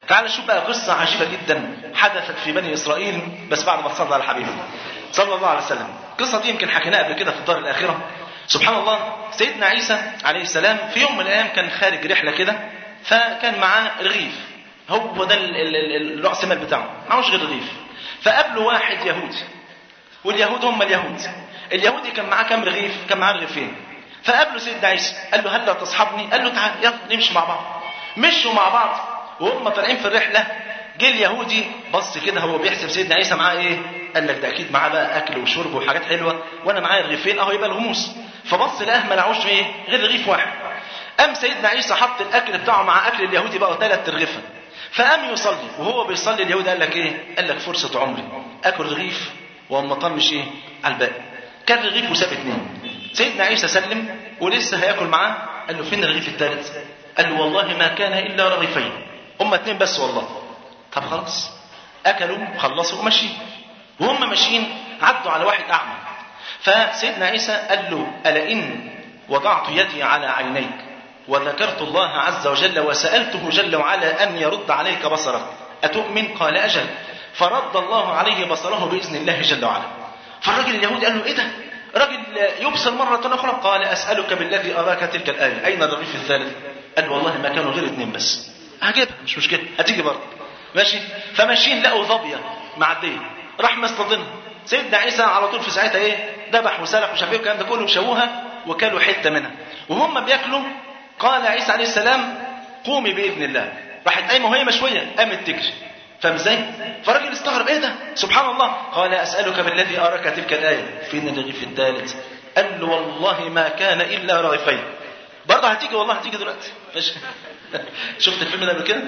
تعال نشوف بقى قصة عجيبة جدا حدثت في بني إسرائيل بس بعد ما صلى على حبيبه صلى الله عليه وسلم القصة دي يمكن حكيناها قبل كده في الدار الآخرة سبحان الله سيدنا عيسى عليه السلام في يوم من الأيام كان خارج رحلة كده فكان معاه رغيف هو ده ال- ال- ال- الرأس مال بتاعه معهوش غير رغيف فقابله واحد يهودي واليهود هم اليهود اليهودي كان معاه كام رغيف كان معاه رغيفين فقابله سيدنا عيسى قال له هل لا تصحبني قال له تعال يلا نمشي مع بعض مشوا مع بعض وهم طالعين في الرحله جه اليهودي بص كده هو بيحسب سيدنا عيسى معاه ايه قال لك ده اكيد معاه بقى اكل وشرب وحاجات حلوه وانا معايا رغيفين اهو يبقى الغموس فبص لقاه ما لعوش ايه غير رغيف واحد قام سيدنا عيسى حط الاكل بتاعه مع اكل اليهودي بقى ثلاث رغيفه فقام يصلي وهو بيصلي اليهودي قال لك ايه قال لك فرصه عمري اكل رغيف وما طمش ايه على الباقي كان رغيف وساب اتنين سيدنا عيسى سلم ولسه هياكل معاه قال له فين الرغيف الثالث قال له والله ما كان الا رغيفين هما اتنين بس والله طب خلاص اكلوا خلصوا وماشيين وهم ماشيين عدوا على واحد اعمى فسيدنا عيسى قال له الا ان وضعت يدي على عينيك وذكرت الله عز وجل وسالته جل وعلا ان يرد عليك بصرك اتؤمن قال اجل فرد الله عليه بصره باذن الله جل وعلا فالراجل اليهودي قال له ايه ده راجل يبصر مرة أخرى قال أسألك بالذي أراك تلك الآية أين الرغيف الثالث قال والله ما كانوا غير اثنين بس هجيبها مش مشكلة هتيجي برضه ماشي فماشيين لقوا ظبية معدية راح مصطدمها سيدنا عيسى على طول في ساعتها ايه ذبح وسلخ وشاف ايه والكلام ده كله وشووها وكلوا حتة منها وهم بياكلوا قال عيسى عليه السلام قومي بإذن الله راحت قايمة وهي مشوية قامت تجري فاهم ازاي؟ فالراجل استغرب ايه ده؟ سبحان الله قال اسالك بالذي اراك تلك الايه فين الرغيف الثالث؟ قال له والله ما كان الا رغيفين برضه هتيجي والله هتيجي دلوقتي ماشي شفت الفيلم ده قبل كده؟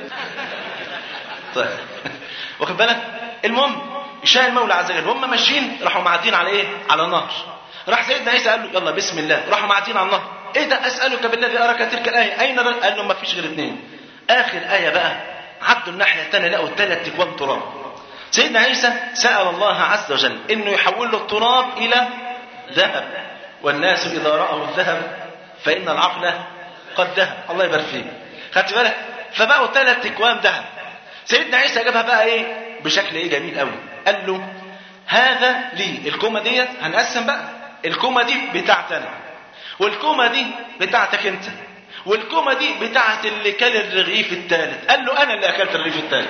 طيب واخد بالك؟ المهم شاء المولى عز وجل هم ماشيين راحوا معديين على ايه؟ على نهر راح سيدنا عيسى قال له يلا بسم الله راحوا معديين على النهر ايه ده اسالك بالذي اراك تلك الايه اين الرغيف؟ قال له ما فيش غير اثنين اخر ايه بقى عدوا الناحيه الثانيه لقوا ثلاث تكوام تراب سيدنا عيسى سال الله عز وجل انه يحول له التراب الى ذهب والناس اذا راوا الذهب فان العقل قد ذهب الله يبارك فيك خدت بالك فبقوا ثلاث تكوام ذهب سيدنا عيسى جابها بقى ايه بشكل ايه جميل قوي قال له هذا لي الكومه ديت هنقسم بقى الكومه دي بتاعتي انا والكومه دي بتاعتك انت والكومه دي بتاعت اللي كل الرغيف الثالث قال له انا اللي اكلت الرغيف الثالث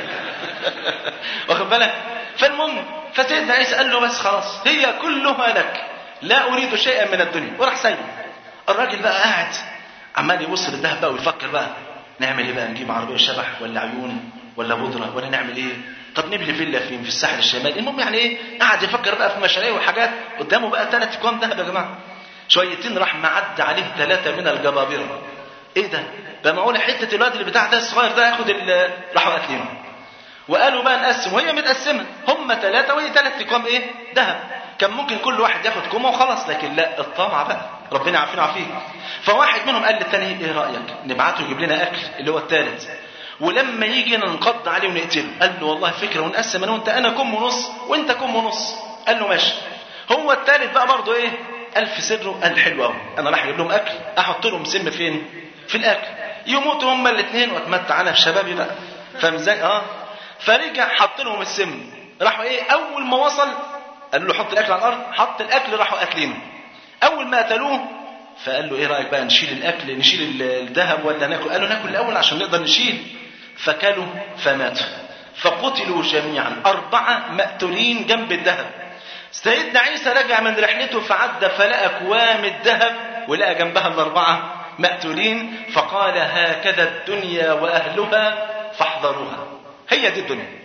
واخد بالك فالمهم فسيدنا عيسى قال له بس خلاص هي كلها لك لا اريد شيئا من الدنيا وراح سايبه الراجل بقى قاعد عمال يبص للذهب بقى ويفكر بقى نعمل ايه بقى نجيب عربيه شبح ولا عيون ولا بودره ولا نعمل ايه طب نبني فيلا فين في الساحل الشمالي المهم يعني ايه قاعد يفكر بقى في مشاريع وحاجات قدامه بقى ثلاث اكوام ذهب يا جماعه شويتين راح معدي عليه ثلاثه من الجبابره ايه ده ده معقول حته الواد اللي بتاع ده الصغير ده ياخد ال- راحوا قاتلينه وقالوا بقى نقسم وهي متقسمه هم ثلاثه وهي ثلاث اكوام ايه ذهب كان ممكن كل واحد ياخد كومه وخلاص لكن لا الطمع بقى ربنا يعافينا ويعافيك فواحد منهم قال للثاني ايه رايك نبعته يجيب لنا اكل اللي هو الثالث ولما يجي ننقض عليه ونقتله قال له والله فكره ونقسم انا وانت انا كم ونص وانت كم ونص قال له ماشي هو الثالث بقى برضه ايه الف سره قال حلو قوي انا راح اجيب لهم اكل احط لهم سم فين في الاكل يموتوا هما الاثنين واتمتع انا بشبابي بقى فاهم ازاي اه فرجع حط لهم السم راحوا ايه اول ما وصل قالوا له حط الاكل على الارض حط الاكل راحوا اكلينه اول ما قتلوه فقال له ايه رايك بقى نشيل الاكل نشيل ال- الذهب ولا ناكل قالوا ناكل الاول عشان نقدر نشيل فكلوا فماتوا فقتلوا جميعا اربعه مقتولين جنب الذهب سيدنا عيسى رجع من رحلته فعدى فلقى اكوام الذهب ولقى جنبها الاربعه مقتولين فقال هكذا الدنيا واهلها فاحذروها هي دي الدنيا